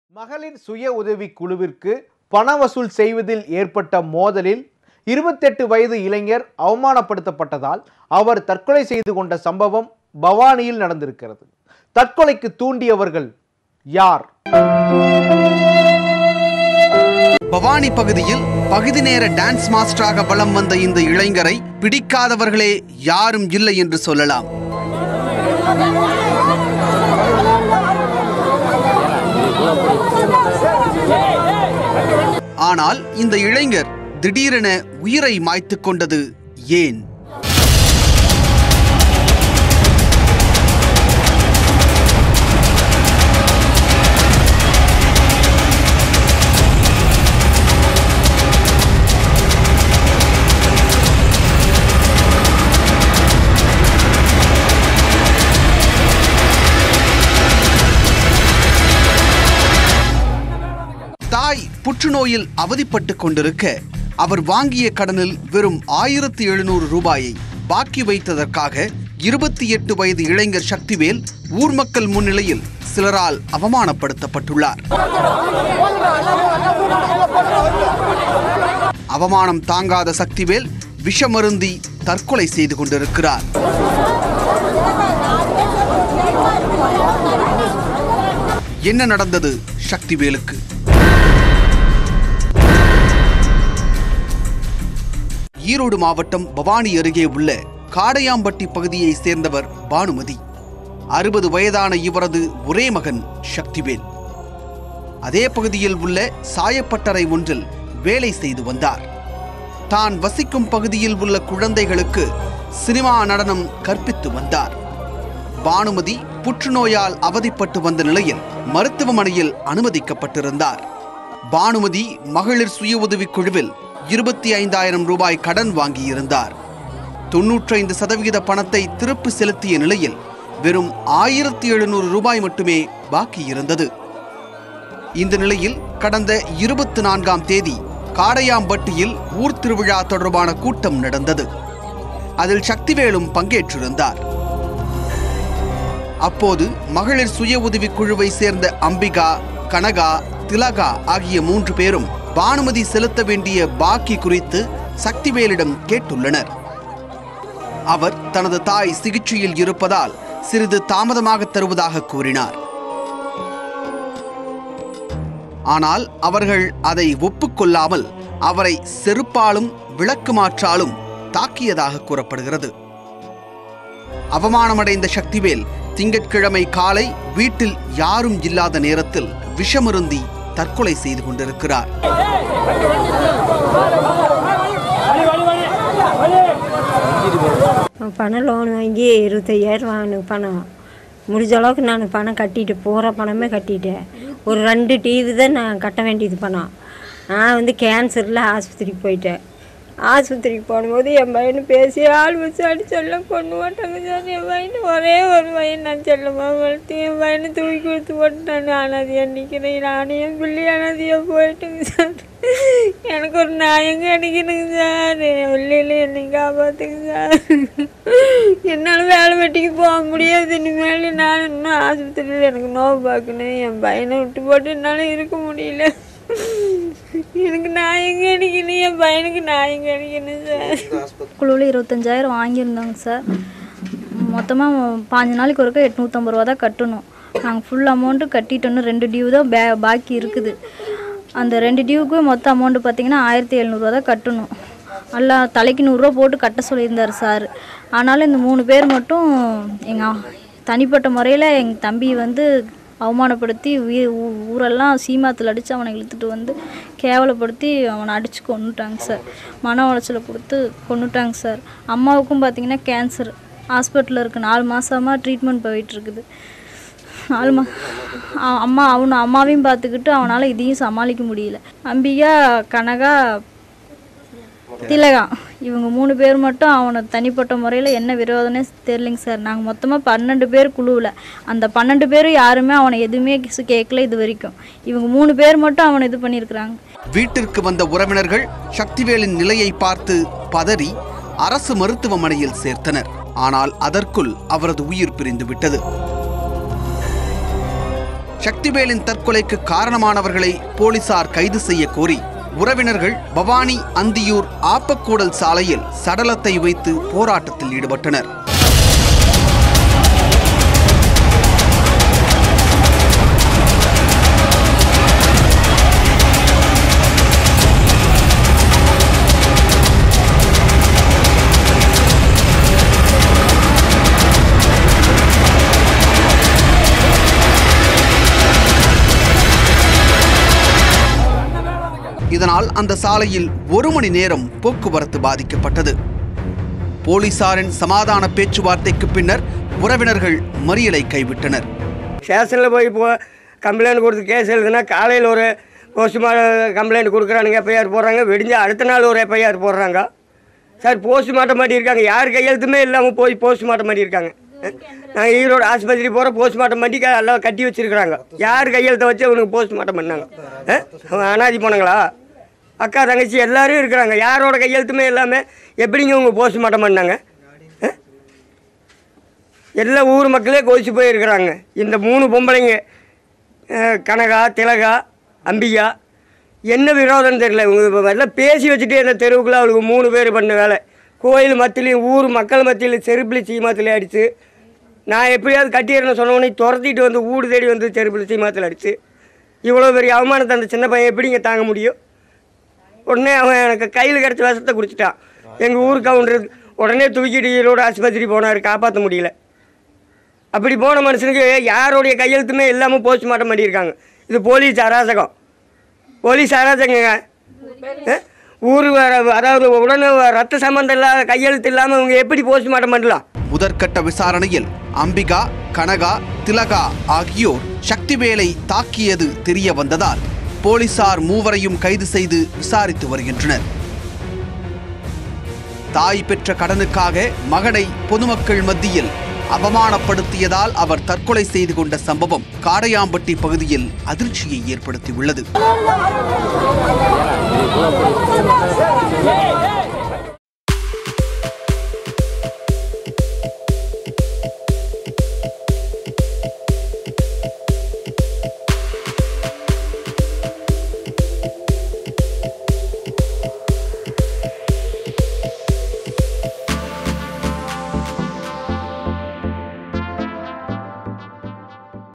மகளிர் சுய உதவி குழுவிற்கு பண வசூல் செய்வதில் ஏற்பட்ட மோதலில் இருபத்தெட்டு வயது இளைஞர் அவமானப்படுத்தப்பட்டதால் அவர் தற்கொலை செய்து கொண்ட சம்பவம் பவானியில் நடந்திருக்கிறது தற்கொலைக்கு தூண்டியவர்கள் யார் பவானி பகுதியில் பகுதி நேர டான்ஸ் மாஸ்டராக வலம் வந்த இந்த இளைஞரை பிடிக்காதவர்களே யாரும் இல்லை என்று சொல்லலாம் ஆனால் இந்த இளைஞர் திடீரென உயிரை மாய்த்துக் கொண்டது ஏன் தாய் புற்றுநோயில் அவதிப்பட்டுக் கொண்டிருக்க அவர் வாங்கிய கடனில் வெறும் ஆயிரத்தி எழுநூறு ரூபாயை பாக்கி வைத்ததற்காக இருபத்தி எட்டு வயது இளைஞர் சக்திவேல் ஊர் மக்கள் முன்னிலையில் சிலரால் அவமானப்படுத்தப்பட்டுள்ளார் அவமானம் தாங்காத சக்திவேல் விஷமருந்தி தற்கொலை செய்து கொண்டிருக்கிறார் என்ன நடந்தது சக்திவேலுக்கு ஈரோடு மாவட்டம் பவானி அருகே உள்ள காடையாம்பட்டி பகுதியைச் சேர்ந்தவர் பானுமதி அறுபது வயதான இவரது ஒரே மகன் சக்திவேல் அதே பகுதியில் உள்ள சாயப்பட்டறை ஒன்றில் வேலை செய்து வந்தார் தான் வசிக்கும் பகுதியில் உள்ள குழந்தைகளுக்கு சினிமா நடனம் கற்பித்து வந்தார் பானுமதி புற்றுநோயால் அவதிப்பட்டு வந்த நிலையில் மருத்துவமனையில் அனுமதிக்கப்பட்டிருந்தார் பானுமதி மகளிர் சுய உதவிக் குழுவில் இருபத்தி ஐந்தாயிரம் ரூபாய் கடன் வாங்கியிருந்தார் தொன்னூற்றைந்து சதவிகித பணத்தை திருப்பி செலுத்திய நிலையில் வெறும் ஆயிரத்தி எழுநூறு ரூபாய் மட்டுமே பாக்கி இருந்தது இந்த நிலையில் கடந்த இருபத்தி நான்காம் தேதி காடையாம்பட்டியில் ஊர் திருவிழா தொடர்பான கூட்டம் நடந்தது அதில் சக்திவேலும் பங்கேற்றிருந்தார் அப்போது மகளிர் சுய உதவிக் குழுவை சேர்ந்த அம்பிகா கனகா திலகா ஆகிய மூன்று பேரும் பானுமதி செலுத்த வேண்டிய பாக்கி குறித்து சக்திவேலிடம் கேட்டுள்ளனர் அவர் தனது தாய் சிகிச்சையில் இருப்பதால் சிறிது தாமதமாக தருவதாக கூறினார் ஆனால் அவர்கள் அதை ஒப்புக்கொள்ளாமல் அவரை செருப்பாலும் விளக்கு மாற்றாலும் தாக்கியதாக கூறப்படுகிறது அவமானமடைந்த சக்திவேல் திங்கட்கிழமை காலை வீட்டில் யாரும் இல்லாத நேரத்தில் விஷமருந்தி தற்கொலை செய்து கொண்டிருக்கிறார் பணம் லோன் வாங்கி இருபத்தையாயிரம் வாங்கினேன் பணம் முடிஞ்ச அளவுக்கு நான் பணம் கட்டிட்டு போகிற பணமே கட்டிட்டேன் ஒரு ரெண்டு டிவி தான் நான் கட்ட வேண்டியது பணம் நான் வந்து கேன்சரில் ஆஸ்பத்திரிக்கு போயிட்டேன் ஆஸ்பத்திரிக்கு போகும்போது என் பையனை பேசி ஆள் வச்சு அடிச்செல்லாம் கொண்டு மாட்டாங்க சார் என் பையனை ஒரே ஒரு பையன் நான் செல்லமாக வளர்த்து என் பையனை தூக்கி கொடுத்து போட்டு நான் அனாதியாக நிற்கிறேன் நானும் என் பிள்ளை அனாதியாக போயிட்டுங்க சார் எனக்கு ஒரு நியாயம் கிடைக்கணுங்க சார் என் பிள்ளையில என்னை காப்பாற்றுங்க சார் என்னால் வேலை வெட்டிக்கு போக முடியாது இனிமேல் நான் இன்னும் ஆஸ்பத்திரியில் எனக்கு நோவு பார்க்கணும் என் பையனை விட்டு போட்டு என்னால் இருக்க முடியல எனக்கு நியாயம் கிடைக்கணும் என் பையனுக்கு நியாயம் கிடைக்கணும் சார் குழுவில் இருபத்தஞ்சாயிரம் வாங்கியிருந்தோங்க சார் மொத்தமாக பாஞ்சு நாளைக்கு ஒருக்கா எட்நூற்றம்பது ரூபா தான் கட்டணும் நாங்கள் ஃபுல் அமௌண்ட்டு கட்டிட்டோன்னு ரெண்டு டியூ தான் பே பாக்கி இருக்குது அந்த ரெண்டு டியூக்கு மொத்த அமௌண்ட்டு பார்த்தீங்கன்னா ஆயிரத்தி எழுநூறுவா தான் கட்டணும் நல்லா தலைக்கு நூறுரூவா போட்டு கட்ட சொல்லியிருந்தார் சார் ஆனாலும் இந்த மூணு பேர் மட்டும் எங்கள் தனிப்பட்ட முறையில் எங்கள் தம்பி வந்து அவமானப்படுத்தி வீ ஊ- ஊரெல்லாம் சீமாத்தில் அடித்து அவனை இழுத்துட்டு வந்து கேவலப்படுத்தி அவனை அடித்து கொன்னுட்டாங்க சார் மன உளைச்சலை கொடுத்து கொன்னுட்டாங்க சார் அம்மாவுக்கும் பார்த்தீங்கன்னா கேன்சர் ஹாஸ்பிட்டலில் இருக்குது நாலு மாதமாக ட்ரீட்மெண்ட் போயிட்டுருக்குது நாலு மா அ- அம்மா அவனை அம்மாவையும் பார்த்துக்கிட்டு அவனால் இதையும் சமாளிக்க முடியல அம்பிகா கனகா திலகா இவங்க மூணு பேர் மட்டும் அவனை தனிப்பட்ட முறையில் என்ன விரோதனே தெரிலிங்க சார் நாங்கள் மொத்தமாக பன்னெண்டு பேர் குழுவில் அந்த பன்னெண்டு பேரும் யாருமே அவனை எதுவுமே கிசு கேட்கல இது வரைக்கும் இவங்க மூணு பேர் மட்டும் அவனை இது பண்ணியிருக்கிறாங்க வீட்டிற்கு வந்த உறவினர்கள் சக்திவேலின் நிலையை பார்த்து பதறி அரசு மருத்துவமனையில் சேர்த்தனர் ஆனால் அதற்குள் அவரது உயிர் பிரிந்து விட்டது சக்திவேலின் தற்கொலைக்கு காரணமானவர்களை போலீசார் கைது செய்ய கோரி உறவினர்கள் பவானி அந்தியூர் ஆப்பக்கூடல் சாலையில் சடலத்தை வைத்து போராட்டத்தில் ஈடுபட்டனர் இதனால் அந்த சாலையில் ஒரு மணி நேரம் போக்குவரத்து பாதிக்கப்பட்டது போலீசாரின் சமாதான பேச்சுவார்த்தைக்கு பின்னர் உறவினர்கள் மறியலை கைவிட்டனர் ஸ்டேஷனில் போய் இப்போ கம்ப்ளைண்ட் கொடுத்து கேஸ் எழுதுனா காலையில் ஒரு போஸ்ட்மார்ட்டம் கம்ப்ளைண்ட் கொடுக்குறானுங்க எஃப்ஐஆர் போடுறாங்க வெடிஞ்சு அடுத்த நாள் ஒரு எஃப்ஐஆர் போடுறாங்க சார் போஸ்ட்மார்ட்டம் பண்ணியிருக்காங்க யார் கையெழுத்துமே இல்லாமல் போய் போஸ்ட்மார்ட்டம் பண்ணியிருக்காங்க நாங்கள் ஈரோடு ஆஸ்பத்திரி போகிற போஸ்ட்மார்ட்டம் பண்ணி க- எல்லாம் கட்டி வச்சிருக்கிறாங்க யார் கையெழுத்தை வச்சு அவனுக்கு போஸ்ட்மார்ட்டம் பண்ணாங்க ஆ? அவன் அனாதி போனாங்களா அக்கா தங்கச்சி எல்லாரும் இருக்கிறாங்க யாரோட கையெழுத்துமே இல்லாமல் எப்படிங்க உங்கள் போஸ்ட்மார்ட்டம் பண்ணாங்க ஆ? எல்லா ஊர் மக்களே கொதிச்சு போயிருக்கிறாங்க இந்த மூணு பொம்பளைங்க அஹ், கனகா திலகா அம்பிகா என்ன விரோதம் தெரியல இவங்க எல்லாம் பேசி வச்சுட்டு இந்த தெருவுக்குள்ள அவளுக்கு மூணு பேர் பண்ண வேலை கோயில் மத்தியிலையும் ஊர் மக்கள் மத்தியில் செருப்பில் சீமாத்தில் அடித்து நான் எப்படியாவது கட்டிடுறேன்னு சொன்னவொடனே துரத்திட்டு வந்து ஊடு தேடி வந்து செருப்பில் சீமாத்தில் அடித்து இவ்வளோ பெரிய அவமானத்தை அந்த சின்ன பையன் எப்படிங்க தாங்க முடியும் உடனே அவன் எனக்கு கையில் கிடச்ச விஷத்தை குடிச்சிட்டான் எங்கள் ஊர் கவுண்டர் உடனே தூக்கிட்டு ஈரோடு ஆஸ்பத்திரி போனார் காப்பாற்ற முடியல அப்படி போன மனுஷனுக்கு யாருடைய கையெழுத்துமே இல்லாமல் போஸ்ட்மார்ட்டம் பண்ணியிருக்காங்க இது போலீஸ் அராஜகம் போலீஸ் அராஜகங்க அஹ்? ஊர் வர- அதாவது உடனே ரத்த சம்பந்தம் இல்லாத கையெழுத்து இல்லாமல் இவங்க எப்படி போஸ்ட்மார்ட்டம் பண்ணலாம் முதற்கட்ட விசாரணையில் அம்பிகா கனகா திலகா ஆகியோர் சக்திவேலை தாக்கியது தெரிய வந்ததால் போலீசார் மூவரையும் கைது செய்து விசாரித்து வருகின்றனர் தாய் பெற்ற கடனுக்காக மகனை பொதுமக்கள் மத்தியில் அவமானப்படுத்தியதால் அவர் தற்கொலை செய்து கொண்ட சம்பவம் காடையாம்பட்டி பகுதியில் அதிர்ச்சியை ஏற்படுத்தியுள்ளது